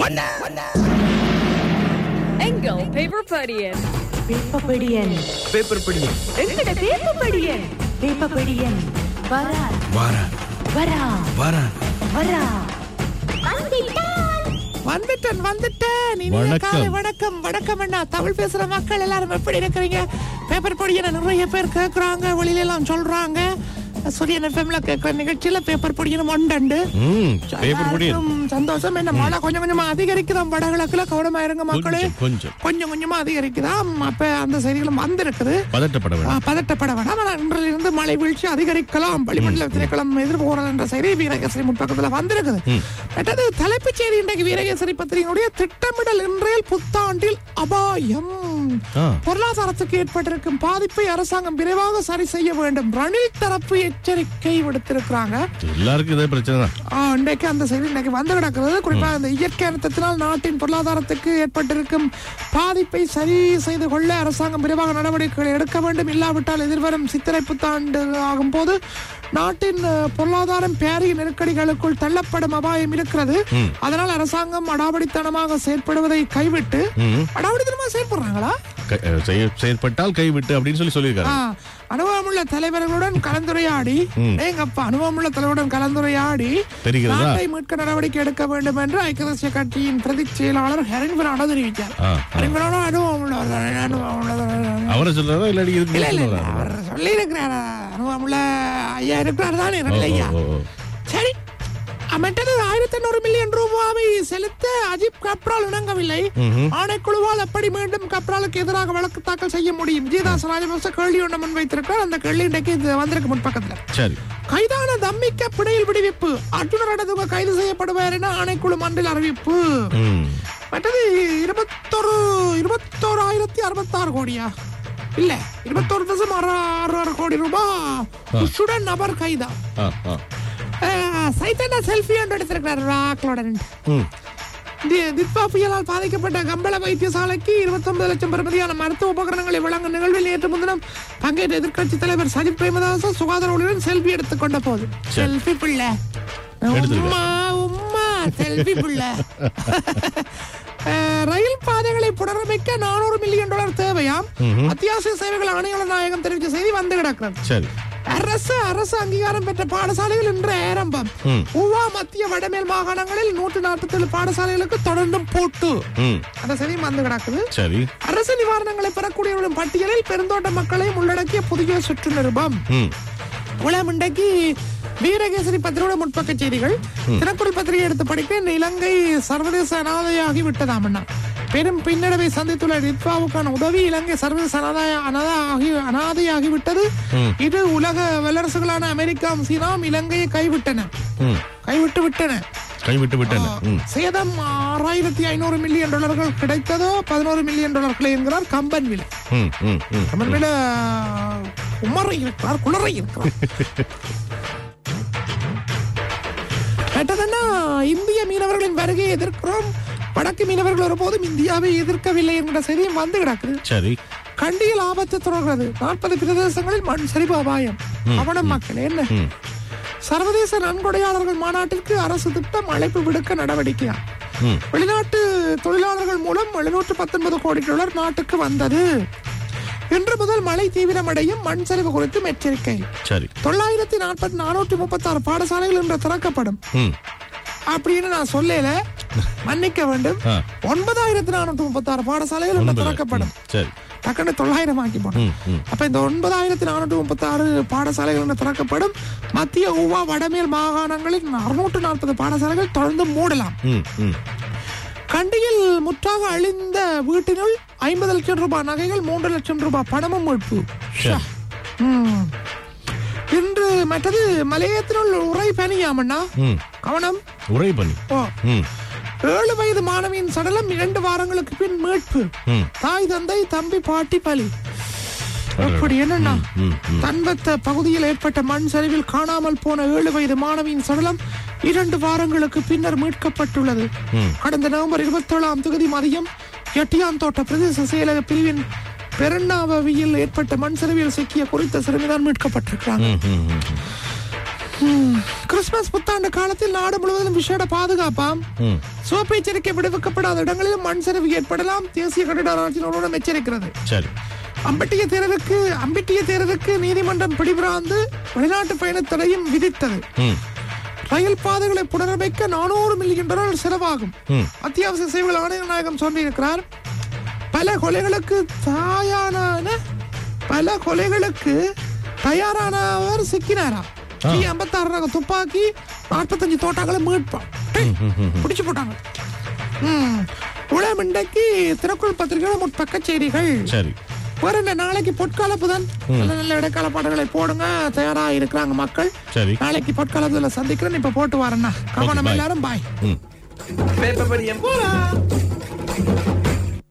எங்கள் paper படியன் வேப்பப்படியன் paper படிங்க எங்கட வேப்பப்படியன் வேப்பப்படியன் வரா வாரா வரா வாரா வரா வந்துட்டேன் வந்துட்டேன் இனிய வணக்கம். காலை வணக்கம் வணக்கம் அண்ணா தமிழ் பேசுற மக்கள் எல்லாரும் எப்படி இருக்கிறீங்க பேப்பர் பொடியை நிறைய பேர் கேக்குறாங்க வெளியில எல்லாம் சொல்றாங்க சூரியன் எஃப்எம்ல கேட்கிற நிகழ்ச்சியில பேப்பர் பொடியணும் ஒண்டண்டு ம் பேப்பர் பொடி எல்லாருக்கும் சந்தோஷம் என்ன மழை கொஞ்சம் கொஞ்சமா அதிகரிக்குதாம் வடகிழக்குல கவனமா இருங்க மக்களே கொஞ்சம், கொஞ்சம். கொஞ்சம் கொஞ்சமா அதிகரிக்குதாம் அப்ப அந்த செய்திகளும் வந்திருக்குது பதட்டப்பட ஆ, வேண்டாம் பதட்டப்பட வேண்டாம் ஆனால் இன்றிலிருந்து மழை வீழ்ச்சி அதிகரிக்கலாம் வளிமண்டல திணைக்களம் எதிர்போகிறது என்ற செய்தி வீரகேசரி முற்பக்கத்தில் வந்திருக்குது மற்றது தலைப்புச் செய்தி இன்றைக்கு வீரகேசரி பத்திரிகையுடைய திட்டமிடல் இன்றைய புத்தாண்டில் அபாயம் ஆ. பொருளாதாரத்துக்கு ஏற்பட்டிருக்கும் பாதிப்பை அரசாங்கம் விரைவாக சரி செய்ய வேண்டும் ரணில் தரப்பு எச்சரிக்கை விடுத்திருக்கிறாங்க எல்லாருக்கும் இதே பிரச்சனை தான் ஆ, இன்றைக்கு அந்த செய்தி இன்றைக்கு வந்து கிடக்கிறது குறிப்பாக இந்த இயற்கை அனர்த்தத்தினால் நாட்டின் பொருளாதாரத்துக்கு ஏற்பட்டிருக்கும் பாதிப்பை சரி செய்து கொள்ள அரசாங்கம் விரைவாக நடவடிக்கைகள் எடுக்க வேண்டும் இல்லாவிட்டால் எதிர்வரும் சித்திரை புத்தாண்டு ஆகும் போது நாட்டின் அஹ், பொருளாதாரம் பேரிய நெருக்கடிகளுக்குள் தள்ளப்படும் அபாயம் இருக்கிறது அதனால் அரசாங்கம் அடாவடித்தனமாக செயற்படுவதை கைவிட்டு அடாவடித்தனமாக செயற்படுறாங்களா க- அஹ் செய்ய- செயற்பட்டால் கைவிட்டு அப்படின்னு சொல்லி சொல்லியிருக்காரு ஆ, அனுபவமுள்ள தலைவர்களுடன் கலந்துரையாடி எங்கப்பா அனுபவமுள்ள தலைவருடன் கலந்துரையாடி தெரிகிறதா? நாட்டை மீட்க நடவடிக்கை எடுக்க வேண்டும் என்று ஐக்கிய தேசிய கட்சியின் பிரதி செயலாளர் ஹெரன் பிரானோ தெரிவித்தார் ஆ, ஆ. ஹெரன் பிரானோ அனுபவம் உள்ளவர் அனுபவம் உள்ளவர் அவரை சொல்றாரா இல்லாட்டி இதுக்கு இல்ல இல்ல இல்ல, சொல்றாரா? அவர் சொல்லி இருக்கிறார் அனுபவமுள்ள ஐயா இருக்கிறார் தானே ஓ, ரெண்டு ஐயா ஓ, ஓ. சரி மற்றது ஆயிரத்தி எண்ணூறு மில்லியன் ரூபாவை செலுத்த அஜிப் கப்ரால் இணங்கவில்லை ஆணைக்குழுவால் அப்படி மீண்டும் கப்ராலுக்கு எதிராக வழக்கு தாக்கல் செய்ய முடியும் ஜீதாஸ் ராஜபக்ச கேள்வி ஒன்று முன்வைத்திருக்கிறார் அந்த கேள்வி இன்றைக்கு இது வந்திருக்கு முன்பக்கத்துல சரி கைதான தம்மிக்க பிணையில் விடுவிப்பு அர்ஜுனர் அடதுங்க கைது செய்யப்படுவார் என ஆணைக்குழு மன்றில் அறிவிப்பு ம் மற்றது இருபத்தொரு இருபத்தோராயிரத்தி அறுபத்தாறு கோடியா இல்ல இருபத்தொரு தசம் ஆறு ஆறு ஆறு கோடி ரூபாய் சுடன் நபர் கைதா ஆ ஆ அஹ், சைத்தன்யா செல்ஃபி ஒன்று எடுத்திருக்கிறார் ராக்லோட நின்று. ம் தி- தித்வா புயலால் பாதிக்கப்பட்ட கம்பள வைத்தியசாலைக்கு 29 லட்சம் பெறுமதியான மருத்துவ உபகரணங்களை வழங்கும் நிகழ்வில் நேற்று முன்தினம் பங்கேற்ற எதிர்க்கட்சி தலைவர் சஜித் பிரேமதாச சுகாதார ஊழியருடன் செல்ஃபி எடுத்துக்கொண்ட போது செல்ஃபி பிள்ளை எடுத்திருக்கார். உம்மா உம்மா செல்ஃபி பிள்ளை அஹ், ரயில் பாதைகளை புனரமைக்க நானூறு மில்லியன் டாலர் தேவையாம் அத்தியாவசிய சேவைகள் ஆணையாளர் நாயகம் தெரிவித்த செய்தி வந்து கிடக்கிறது சரி அரசு அரசு அங்கீகாரம் பெற்ற பாடசாலைகள் இன்று ஆரம்பம் உவா மத்திய வடமேல் மாகாணங்களில் நூற்று நாற்பத்தி ஏழு பாடசாலைகளுக்கு தொடர்ந்தும் போட்டு ம் அந்த செய்தி வந்து கிடக்குது சரி அரசு நிவாரணங்களை பெறக்கூடியவர்களின் பட்டியலில் பெருந்தோட்ட மக்களையும் உள்ளடக்கிய புதிய சுற்று நிருபம் ம் உலகம் இன்றைக்கு வீரகேசரி பத்திரிகை முற்பக்க செய்திகள் தினக்குரல் பத்திரிகை எடுத்து படிப்பேன் இலங்கை சர்வதேச அனாதையாகி விட்டதாமண்ணா பெரும் பின்னடைவை சந்தித்துள்ள ரித்வாவுக்கான உதவி இலங்கை சர்வதேச அனாதாய அனாதாகி அனாதையாகி விட்டது இது உலக வல்லரசுகளான அமெரிக்காவும் சீனாவும் இலங்கையை கைவிட்டன ம் கைவிட்டு விட்டன கைவிட்டு விட்டேன் ம் சேதம் ஆறாயிரத்தி ஐநூறு மில்லியன் டாலர்கள் கிடைத்ததோ பதினோரு மில்லியன் டாலர்களை என்கிறார் கம்பன் விலை ம் ம் ம் கம்பன் விலை உமரை இருக்கிறார் குளரை இருக்கிறார் கேட்டதுன்னா இந்திய மீனவர்களின் வருகையை எதிர்க்கிறோம் வடக்கு மீனவர்கள் ஒருபோதும் இந்தியாவை எதிர்க்கவில்லை என்கிற செய்தியும் வந்து கிடக்குது சரி கண்டியில் ஆபத்து தொடர்கிறது நாற்பது பிரதேசங்களில் மண் சரிவு அபாயம் அவனம் மக்கள் என்ன ம் சர்வதேச நன்கொடையாளர்கள் மாநாட்டிற்கு அரசு திட்டம் அழைப்பு விடுக்க நடவடிக்கையா ம் வெளிநாட்டு தொழிலாளர்கள் மூலம் எழுநூற்று பத்தொன்பது கோடி டாலர் நாட்டுக்கு வந்தது இன்று முதல் மழை தீவிரமடையும் மண் சரிவு குறித்தும் எச்சரிக்கை சரி தொள்ளாயிரத்தி நாற்பத்தி நானூற்றி முப்பத்தாறு பாடசாலைகள் இன்று திறக்கப்படும் ம் அப்படின்னு நான் சொல்லல மன்னிக்க வேண்டும் ஆ. ஒன்பதாயிரத்தி நானூற்றி முப்பத்தாறு பாடசாலைகள் இன்று ஒன்பது. திறக்கப்படும் ம், சரி டக்குன்னு தொள்ளாயிரம் ஆக்கி போனோம் ம் ம் அப்ப இந்த ஒன்பதாயிரத்தி நானூற்றி முப்பத்தி ஆறு பாடசாலைகள் இன்று திறக்கப்படும் மத்திய ஊவா வடமேல் மாகாணங்களில் அறுநூற்று நாற்பது பாடசாலைகள் தொடர்ந்து மூடலாம் ம் ம் கண்டியில் முற்றாக அழிந்த வீட்டினுள் ஐம்பது லட்சம் ரூபாய் நகைகள் மூன்று லட்சம் ரூபாய் பணமும் மீட்பு சரி ம். இன்று மற்றது மலையத்தினுள் உரை பனியாமண்ணா ம் கவனம் உரை பண்ணி ஓ ம் ஏழு வயது மாணவியின் சடலம் இரண்டு வாரங்களுக்கு பின் மீட்பு ம் தாய் தந்தை தம்பி பாட்டி பலி அப்படி என்னன்னா ம் ம் தன்பத்த பகுதியில் ஏற்பட்ட மண் சரிவில் காணாமல் போன ஏழு வயது மாணவியின் சடலம் இரண்டு வாரங்களுக்கு பின்னர் மீட்கப்பட்டுள்ளது ம். கடந்த நவம்பர் இருபத்தேழாம் தேதி மதியம் எட்டியாந்தோட்ட பிரதேச செயலக பிரிவின் பெருண்ணாவியில் ஏற்பட்ட மண் சரிவில் சிக்கிய குறித்த சிறுமிதான் மீட்கப்பட்டிருக்கிறாங்க ம் ம் ம் ம், கிறிஸ்துமஸ் புத்தாண்டு காலத்தில் நாடு முழுவதும் விசேட பாதுகாப்பாம் ம் சிவப்பு எச்சரிக்கை விடுவிக்கப்படாத இடங்களிலும் மண் சரிவு ஏற்படலாம் தேசிய கட்டிட ஆராய்ச்சி நிறுவனம் எச்சரிக்கிறது சரி அம்பட்டிய தேரருக்கு அம்பிட்டிய தேரருக்கு நீதிமன்றம் பிடிபிராந்து வெளிநாட்டு பயணத் தடையும் விதித்தது ம் ரயில் பாதைகளை புனரமைக்க நானூறு மில்லியன் டாலர் செலவாகும் ம் அத்தியாவசிய சேவைகள் ஆணைய நாயகம் சொல்லியிருக்கிறார் பல கொலைகளுக்கு தாயான பல கொலைகளுக்கு தயாரானவர் சிக்கினாராம் டி ஐம்பத்தாறு ரக துப்பாக்கி நாற்பத்தஞ்சு தோட்டாக்களை மீட்பான் டேய், பிடிச்சு போட்டாங்க ம். உளம் இன்றைக்கு திறக்குள் பத்திரிகையோட முற்பக்க செய்திகள் சரி வேற என்ன நாளைக்கு பொற்காலப்பு தான் நல்ல நல்ல இடைக்கால பாடல்களை போடுங்க தயாரா இருக்கிறாங்க மக்கள் சரி நாளைக்கு பொற்காலத்துல சந்திக்கிறேன் இப்ப போட்டு வரேன்னா கவனம் bye. எல்லாரும் பாய் ம் பேப்பர் படியம் போலாம்